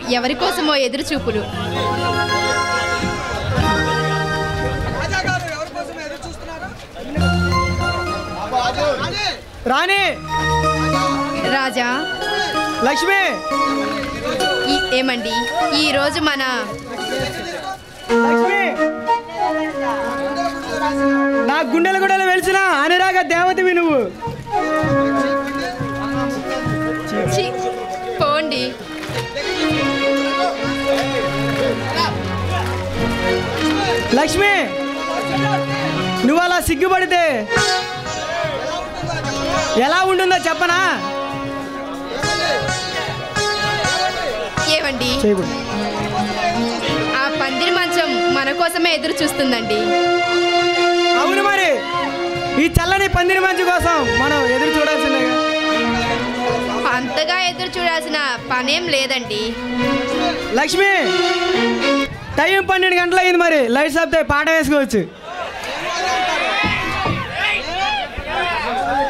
ఎవరి కోసమో ఎదురు చూపులు రాణి రాజా లక్ష్మి ఈ ఏమండి ఈ రోజు మన లక్ష్మి నా గుండెలు గుండెలు వెలిసిన అనురాగ దేవతవి నువ్వు ఛీ, పోండి లక్ష్మి నువ్వు అలా సిగ్గుపడితే ఎలా ఉంటుందో చెప్పనా ఏమండి చేయకూడదు ఆ పందిరి మంచం మన కోసమే ఎదురు చూస్తుందండి అవును మరి ఈ చల్లని పందిరి మంచు కోసం మనం ఎదురు చూడాల్సిందే అంతగా ఎదురు చూడాల్సిన పనేం లేదండి లక్ష్మి టైం పన్నెండు గంటలు అయింది మరి లైట్స్ ఆపితే పాట వేసుకోవచ్చు